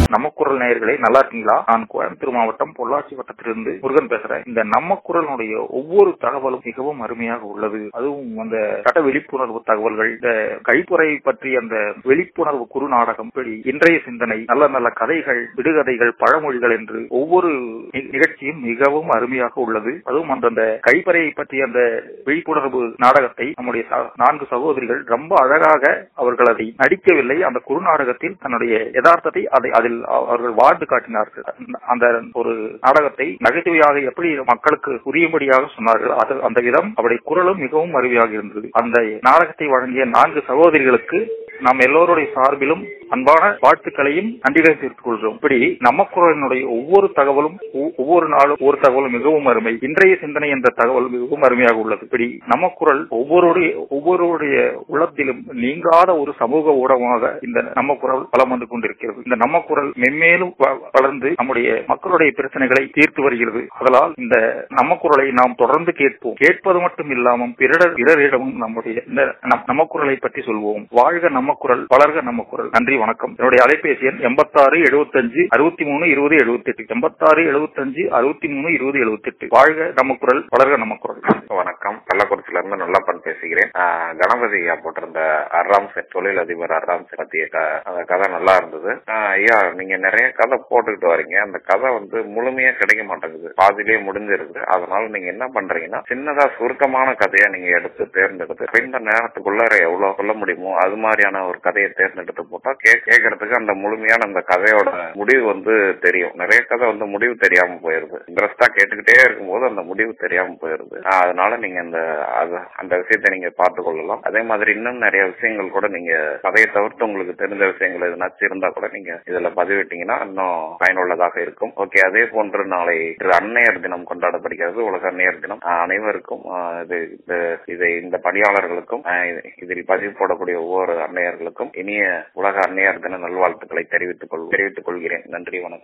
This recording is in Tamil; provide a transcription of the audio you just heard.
நம்ம குரல் நேயர்களே நல்லா இருக்கீங்களா நான் கோயம்புத்தூர் மாவட்டம் பொள்ளாச்சி வட்டத்திலிருந்து முருகன் பேசுறேன் இந்த நம்ம குரலுடைய ஒவ்வொரு தகவலும் மிகவும் அருமையாக உள்ளது அதுவும் அந்த சட்ட விழிப்புணர்வு தகவல்கள் இந்த கழிப்புறை பற்றி அந்த விழிப்புணர்வு குறு நாடகம் இப்படி இன்றைய சிந்தனை நல்ல நல்ல கதைகள் விடுகதைகள் பழமொழிகள் என்று ஒவ்வொரு நி- நிகழ்ச்சியும் மிகவும் அருமையாக உள்ளது அதுவும் அந்தந்த கழிப்பறையை பற்றிய அந்த விழிப்புணர்வு நாடகத்தை நம்முடைய ச- நான்கு சகோதரிகள் ரொம்ப அழகாக அவர்கள் அதை நடிக்கவில்லை அந்த குறு நாடகத்தில் தன்னுடைய யதார்த்தத்தை அதை அதில் அவர்கள் வாழ்ந்து காட்டினார்கள் அந்த ஒரு நாடகத்தை நகைச்சுவையாக எப்படி மக்களுக்கு புரியும்படியாக சொன்னார்கள் அது அந்த விதம் அவருடைய குரலும் மிகவும் அருமையாக இருந்தது அந்த நாடகத்தை வழங்கிய நான்கு சகோதரிகளுக்கு நாம் எல்லோருடைய சார்பிலும் அன்பான வாழ்த்துக்களையும் நன்றிகளை தெரிவித்துக் கொள்கிறோம் இப்படி நம்ம குரலினுடைய ஒவ்வொரு தகவலும் ஒ- ஒவ்வொரு நாளும் ஒவ்வொரு தகவலும் மிகவும் அருமை இன்றைய சிந்தனை என்ற தகவல் மிகவும் அருமையாக உள்ளது இப்படி நம்ம குரல் ஒவ்வொருடைய ஒவ்வொருடைய உள்ளத்திலும் நீங்காத ஒரு சமூக ஊடகமாக இந்த நம்ம குரல் வலம் வந்து கொண்டிருக்கிறது இந்த நம்ம குரல் மென்மேலும் வ- வளர்ந்து நம்முடைய மக்களுடைய பிரச்சனைகளை தீர்த்து வருகிறது அதனால் இந்த நம்ம குரலை நாம் தொடர்ந்து கேட்போம் கேட்பது மட்டும் இல்லாமல் பிறர் பிறரிடமும் நம்முடைய இந்த நம்- நம்ம குரலை பற்றி சொல்வோம் வாழ்க நம்ம குரல் வளர்க நம்ம குரல் நன்றி வணக்கம் என்னுடைய அலைபேசி எண் எண்பத்தாறு எழுபத்தஞ்சு அறுபத்தி மூணு இருபது எழுபத்தி எட்டு எண்பத்தாறு எழுபத்தஞ்சு அறுபத்தி மூணு இருபது எழுபத்தி எட்டு வாழ்க நம்ம குரல் வளர்க நம்ம குரல் வணக்கம் கள்ளக்குறிச்சில இருந்து நல்லப்பன் பேசுகிறேன் ஆஹ் கணபதி ஐயா போட்டிருந்த அர்ராம் செட் தொழிலதிபர் அர்ராம் செட் பத்திய க- அந்த கதை நல்லா இருந்தது ஆஹ் ஐயா நீங்க நிறைய கதை போட்டுக்கிட்டு வரீங்க அந்த கதை வந்து முழுமையா கிடைக்க மாட்டேங்குது பாதியிலேயே முடிஞ்சிருது அதனால நீங்க என்ன பண்றீங்கன்னா சின்னதா சுருக்கமான கதையா நீங்க எடுத்து தேர்ந்தெடுத்து இந்த நேரத்துக்குள்ளார எவ்வளவு சொல்ல முடியுமோ அது மாதிரியான ஒரு கதையை தேர்ந்தெடுத்து போட்டா கே- கேட்கறதுக்கு அந்த முழுமையான அந்த கதையோட முடிவு வந்து தெரியும் நிறைய கதை வந்து முடிவு தெரியாம போயிருது இன்ட்ரெஸ்டா கேட்டுக்கிட்டே இருக்கும்போது அந்த முடிவு தெரியாம போயிருது ஆஹ் அதனால நீங்க அந்த அது- அந்த விஷயத்தை நீங்க பார்த்து கொள்ளலாம் அதே மாதிரி இன்னும் நிறைய விஷயங்கள் கூட நீங்க கதையை தவிர்த்து உங்களுக்கு தெரிஞ்ச விஷயங்கள் எதுனாச்சும் இருந்தா கூட நீங்க இதுல பதிவிட்டீங்கன்னா இன்னும் பயனுள்ளதாக இருக்கும் ஓகே அதே போன்று நாளை திரு அன்னையர் தினம் கொண்டாடப்படுகிறது உலக அன்னையர் தினம் ஆஹ் அனைவருக்கும் ஆஹ் இது இது- இதை இந்த பணியாளர்களுக்கும் ஆஹ் இது- இதில் பதிவு போடக்கூடிய ஒவ்வொரு அன்னையர்களுக்கும் இனிய உலக அன்னையர் தின நல்வாழ்த்துக்களை தெரிவித்துக் கொள் தெரிவித்துக் கொள்கிறேன் நன்றி வணக்கம்